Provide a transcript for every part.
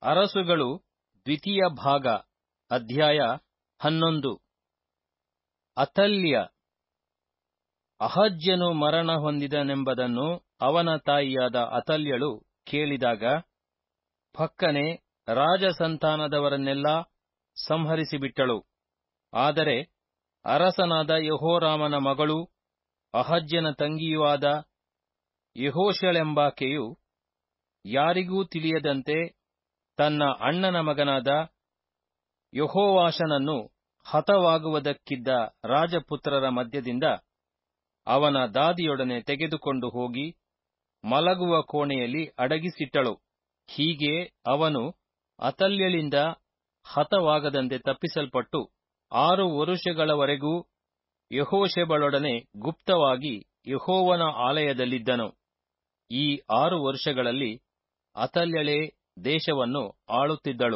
ಅರಸುಗಳು ದ್ವಿತೀಯ ಭಾಗ ಅಧ್ಯಾಯ ಹನ್ನೊಂದು ಅತಲ್ಯ ಅಹಜ್ಯನು ಮರಣ ಹೊಂದಿದನೆಂಬುದನ್ನು ಅವನ ತಾಯಿಯಾದ ಅತಲ್ಯಳು ಕೇಳಿದಾಗ ಫಕ್ಕನೆ ರಾಜಸಂತಾನದವರನ್ನೆಲ್ಲ ಸಂಹರಿಸಿಬಿಟ್ಟಳು ಆದರೆ ಅರಸನಾದ ಯೆಹೋರಾಮನ ಮಗಳೂ ಅಹಜ್ಯನ ತಂಗಿಯೂ ಆದ ಯೆಹೋಷಳೆಂಬಾಕೆಯು ಯಾರಿಗೂ ತಿಳಿಯದಂತೆ ತನ್ನ ಅಣ್ಣನ ಮಗನಾದ ಯೆಹೋವಾಷನನ್ನು ಹತವಾಗುವುದಕ್ಕಿದ್ದ ರಾಜಪುತ್ರರ ಮಧ್ಯದಿಂದ ಅವನ ದಾದಿಯೊಡನೆ ತೆಗೆದುಕೊಂಡು ಹೋಗಿ ಮಲಗುವ ಕೋಣೆಯಲ್ಲಿ ಅಡಗಿಸಿಟ್ಟಳು ಹೀಗೆ ಅವನು ಅತಲ್ಯಳಿಂದ ಹತವಾಗದಂತೆ ತಪ್ಪಿಸಲ್ಪಟ್ಟು ಆರು ವರುಷಗಳವರೆಗೂ ಯೆಹೋಷೆಬಳೊಡನೆ ಗುಪ್ತವಾಗಿ ಯೆಹೋವನ ಆಲಯದಲ್ಲಿದ್ದನು ಈ ಆರು ವರ್ಷಗಳಲ್ಲಿ ಅತಲ್ಯಳೇ ದೇಶವನ್ನು ಆಳುತ್ತಿದ್ದಳು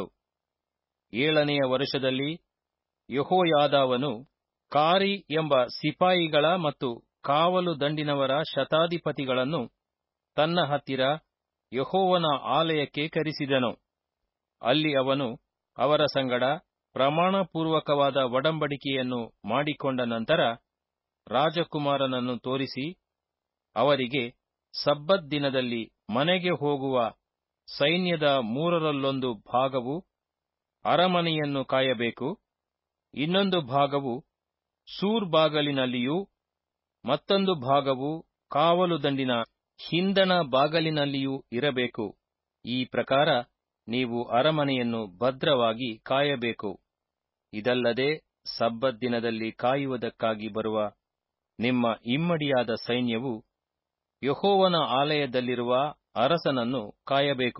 ಏಳನೆಯ ವರುಷದಲ್ಲಿ ಯೆಹೋಯಾದಾವನು ಕಾರಿ ಎಂಬ ಸಿಪಾಯಿಗಳ ಮತ್ತು ಕಾವಲು ದಂಡಿನವರ ಶತಾಧಿಪತಿಗಳನ್ನು ತನ್ನ ಹತ್ತಿರ ಯೆಹೋವನ ಆಲಯಕ್ಕೆ ಕರೆಸಿದನು ಅಲ್ಲಿ ಅವನು ಅವರ ಸಂಗಡ ಪ್ರಮಾಣಪೂರ್ವಕವಾದ ಒಡಂಬಡಿಕೆಯನ್ನು ಮಾಡಿಕೊಂಡ ನಂತರ ರಾಜಕುಮಾರನನ್ನು ತೋರಿಸಿ ಅವರಿಗೆ ಸಬ್ಬತ್ ದಿನದಲ್ಲಿ ಮನೆಗೆ ಹೋಗುವ ಸೈನ್ಯದ ಮೂರರಲ್ಲೊಂದು ಭಾಗವು ಅರಮನೆಯನ್ನು ಕಾಯಬೇಕು ಇನ್ನೊಂದು ಭಾಗವು ಸೂರ್ ಬಾಗಲಿನಲ್ಲಿಯೂ ಮತ್ತೊಂದು ಭಾಗವು ಕಾವಲು ದಂಡಿನ ಹಿಂದಣ ಬಾಗಲಿನಲ್ಲಿಯೂ ಇರಬೇಕು ಈ ಪ್ರಕಾರ ನೀವು ಅರಮನೆಯನ್ನು ಭದ್ರವಾಗಿ ಕಾಯಬೇಕು ಇದಲ್ಲದೆ ಸಬ್ಬತ್ ದಿನದಲ್ಲಿ ಕಾಯುವುದಕ್ಕಾಗಿ ಬರುವ ನಿಮ್ಮ ಇಮ್ಮಡಿಯಾದ ಸೈನ್ಯವು ಯೆಹೋವನ ಆಲಯದಲ್ಲಿರುವ ಅರಸನನ್ನು ಕಾಯಬೇಕು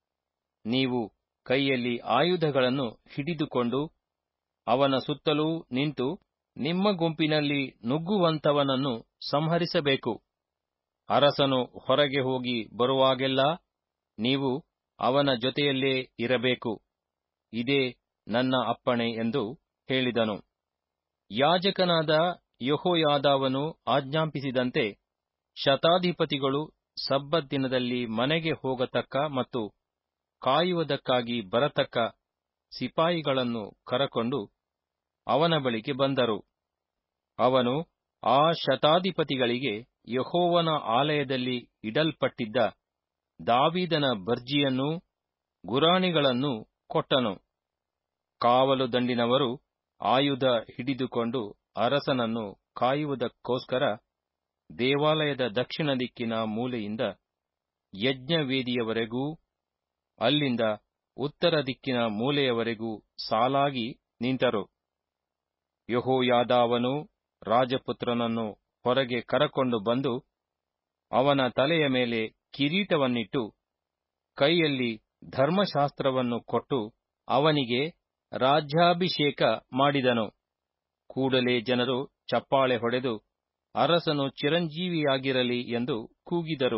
ನೀವು ಕೈಯಲ್ಲಿ ಆಯುಧಗಳನ್ನು ಹಿಡಿದುಕೊಂಡು ಅವನ ಸುತ್ತಲೂ ನಿಂತು ನಿಮ್ಮ ಗುಂಪಿನಲ್ಲಿ ನುಗ್ಗುವಂತವನನ್ನು ಸಂಹರಿಸಬೇಕು ಅರಸನು ಹೊರಗೆ ಹೋಗಿ ಬರುವಾಗೆಲ್ಲ ನೀವು ಅವನ ಜೊತೆಯಲ್ಲೇ ಇರಬೇಕು ಇದೇ ನನ್ನ ಅಪ್ಪಣೆ ಎಂದು ಹೇಳಿದನು ಯಾಜಕನಾದ ಯೆಹೋಯಾದಾವನು ಆಜ್ಞಾಪಿಸಿದಂತೆ ಶತಾಧಿಪತಿಗಳು ಸಬ್ಬತ್ ದಿನದಲ್ಲಿ ಮನೆಗೆ ಹೋಗತಕ್ಕ ಮತ್ತು ಕಾಯುವುದಕ್ಕಾಗಿ ಬರತಕ್ಕ ಸಿಪಾಯಿಗಳನ್ನು ಕರಕೊಂಡು ಅವನ ಬಳಿಗೆ ಬಂದರು ಅವನು ಆ ಶತಾಧಿಪತಿಗಳಿಗೆ ಯೆಹೋವನ ಆಲಯದಲ್ಲಿ ಇಡಲ್ಪಟ್ಟಿದ್ದ ದಾವೀದನ ಬರ್ಜಿಯನ್ನೂ ಗುರಾಣಿಗಳನ್ನೂ ಕೊಟ್ಟನು ಕಾವಲು ದಂಡಿನವರು ಆಯುಧ ಹಿಡಿದುಕೊಂಡು ಅರಸನನ್ನು ಕಾಯುವುದಕ್ಕೋಸ್ಕರ ದೇವಾಲಯದ ದಕ್ಷಿಣ ದಿಕ್ಕಿನ ಮೂಲೆಯಿಂದ ಯಜ್ಞವೇದಿಯವರೆಗೂ ಅಲ್ಲಿಂದ ಉತ್ತರ ದಿಕ್ಕಿನ ಮೂಲೆಯವರೆಗೂ ಸಾಲಾಗಿ ನಿಂತರು ಯೆಹೋಯಾದಾವನು ರಾಜಪುತ್ರನನ್ನು ಹೊರಗೆ ಕರಕೊಂಡು ಬಂದು ಅವನ ತಲೆಯ ಮೇಲೆ ಕಿರೀಟವನ್ನಿಟ್ಟು ಕೈಯಲ್ಲಿ ಧರ್ಮಶಾಸ್ತ್ರವನ್ನು ಕೊಟ್ಟು ಅವನಿಗೆ ರಾಜ್ಯಾಭಿಷೇಕ ಮಾಡಿದನು ಕೂಡಲೇ ಜನರು ಚಪ್ಪಾಳೆ ಹೊಡೆದು ಅರಸನು ಚಿರಂಜೀವಿಯಾಗಿರಲಿ ಎಂದು ಕೂಗಿದರು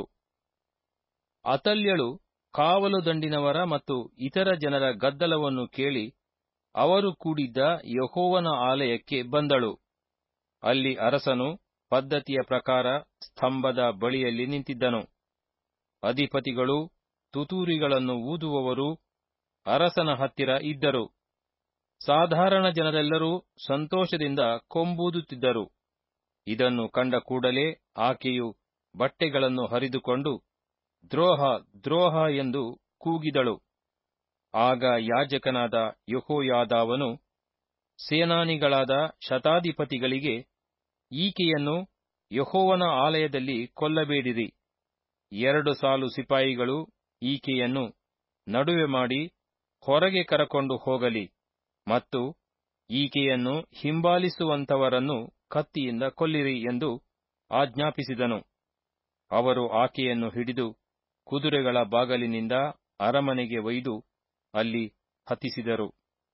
ಅತಲ್ಯಳು ಕಾವಲು ದಂಡಿನವರ ಮತ್ತು ಇತರ ಜನರ ಗದ್ದಲವನ್ನು ಕೇಳಿ ಅವರು ಕೂಡಿದ್ದ ಯೆಹೋವನ ಆಲಯಕ್ಕೆ ಬಂದಳು ಅಲ್ಲಿ ಅರಸನು ಪದ್ಧತಿಯ ಪ್ರಕಾರ ಸ್ತಂಭದ ಬಳಿಯಲ್ಲಿ ನಿಂತಿದ್ದನು ಅಧಿಪತಿಗಳು ತುತೂರಿಗಳನ್ನು ಊದುವವರು ಅರಸನ ಹತ್ತಿರ ಇದ್ದರು ಸಾಧಾರಣ ಜನರೆಲ್ಲರೂ ಸಂತೋಷದಿಂದ ಕೊಂಬೂದುತ್ತಿದ್ದರು ಇದನ್ನು ಕಂಡ ಕೂಡಲೇ ಆಕೆಯು ಬಟ್ಟೆಗಳನ್ನು ಹರಿದುಕೊಂಡು ದ್ರೋಹ ದ್ರೋಹ ಎಂದು ಕೂಗಿದಳು ಆಗ ಯಾಜಕನಾದ ಯೆಹೋಯಾದಾವನು ಸೇನಾನಿಗಳಾದ ಶತಾಧಿಪತಿಗಳಿಗೆ ಈಕೆಯನ್ನು ಯೆಹೋವನ ಆಲಯದಲ್ಲಿ ಕೊಲ್ಲಬೇಡಿರಿ ಎರಡು ಸಾಲು ಸಿಪಾಯಿಗಳು ಈಕೆಯನ್ನು ನಡುವೆ ಮಾಡಿ ಹೊರಗೆ ಕರಕೊಂಡು ಹೋಗಲಿ ಮತ್ತು ಈಕೆಯನ್ನು ಹಿಂಬಾಲಿಸುವಂತವರನ್ನು ಕತ್ತಿಯಿಂದ ಕೊಲ್ಲಿರಿ ಎಂದು ಆಜ್ಞಾಪಿಸಿದನು ಅವರು ಆಕೆಯನ್ನು ಹಿಡಿದು ಕುದುರೆಗಳ ಬಾಗಲಿನಿಂದ ಅರಮನೆಗೆ ಒಯ್ದು ಅಲ್ಲಿ ಹತಿಸಿದರು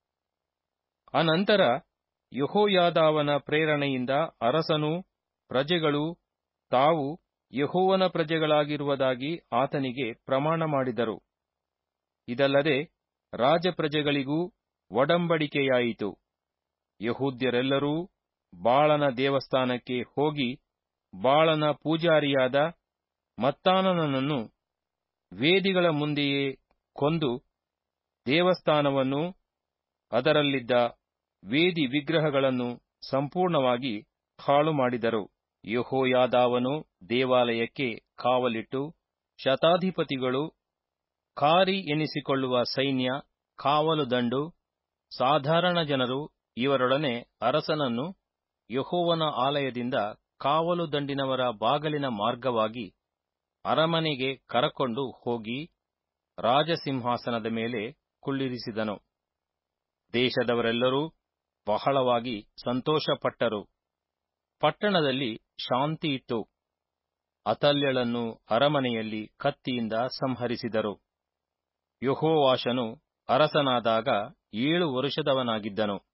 ಅನಂತರ ಯೆಹೋಯಾದಾವನ ಪ್ರೇರಣೆಯಿಂದ ಅರಸನೂ ಪ್ರಜೆಗಳೂ ತಾವು ಯೆಹೋವನ ಪ್ರಜೆಗಳಾಗಿರುವುದಾಗಿ ಆತನಿಗೆ ಪ್ರಮಾಣ ಮಾಡಿದರು ಇದಲ್ಲದೆ ರಾಜಪ್ರಜೆಗಳಿಗೂ ಒಡಂಬಡಿಕೆಯಾಯಿತು ಯಹೂದ್ಯರೆಲ್ಲರೂ ಬಾಳನ ದೇವಸ್ಥಾನಕ್ಕೆ ಹೋಗಿ ಬಾಳನ ಪೂಜಾರಿಯಾದ ಮತ್ತಾನನನ್ನು ವೇದಿಗಳ ಮುಂದೆಯೇ ಕೊಂದು ದೇವಸ್ಥಾನವನ್ನು ಅದರಲ್ಲಿದ್ದ ವೇದಿ ವಿಗ್ರಹಗಳನ್ನು ಸಂಪೂರ್ಣವಾಗಿ ಹಾಳು ಮಾಡಿದರು ಯಹೋಯಾದಾವನು ದೇವಾಲಯಕ್ಕೆ ಕಾವಲಿಟ್ಟು ಶತಾಧಿಪತಿಗಳು ಕಾರಿ ಎನಿಸಿಕೊಳ್ಳುವ ಸೈನ್ಯ ಕಾವಲು ದಂಡು ಸಾಧಾರಣ ಜನರು ಇವರೊಡನೆ ಅರಸನನ್ನು ಯಹೋವನ ಆಲಯದಿಂದ ಕಾವಲು ದಂಡಿನವರ ಬಾಗಲಿನ ಮಾರ್ಗವಾಗಿ ಅರಮನೆಗೆ ಕರಕೊಂಡು ಹೋಗಿ ರಾಜಸಿಂಹಾಸನದ ಮೇಲೆ ಕುಳ್ಳಿರಿಸಿದನು ದೇಶದವರೆಲ್ಲರೂ ಬಹಳವಾಗಿ ಸಂತೋಷಪಟ್ಟರು ಪಟ್ಟಣದಲ್ಲಿ ಶಾಂತಿ ಇತ್ತು ಅತಲ್ಯಳನ್ನು ಅರಮನೆಯಲ್ಲಿ ಕತ್ತಿಯಿಂದ ಸಂಹರಿಸಿದರು ಯಹೋವಾಶನು ಅರಸನಾದಾಗ ಏಳು ವರುಷದವನಾಗಿದ್ದನು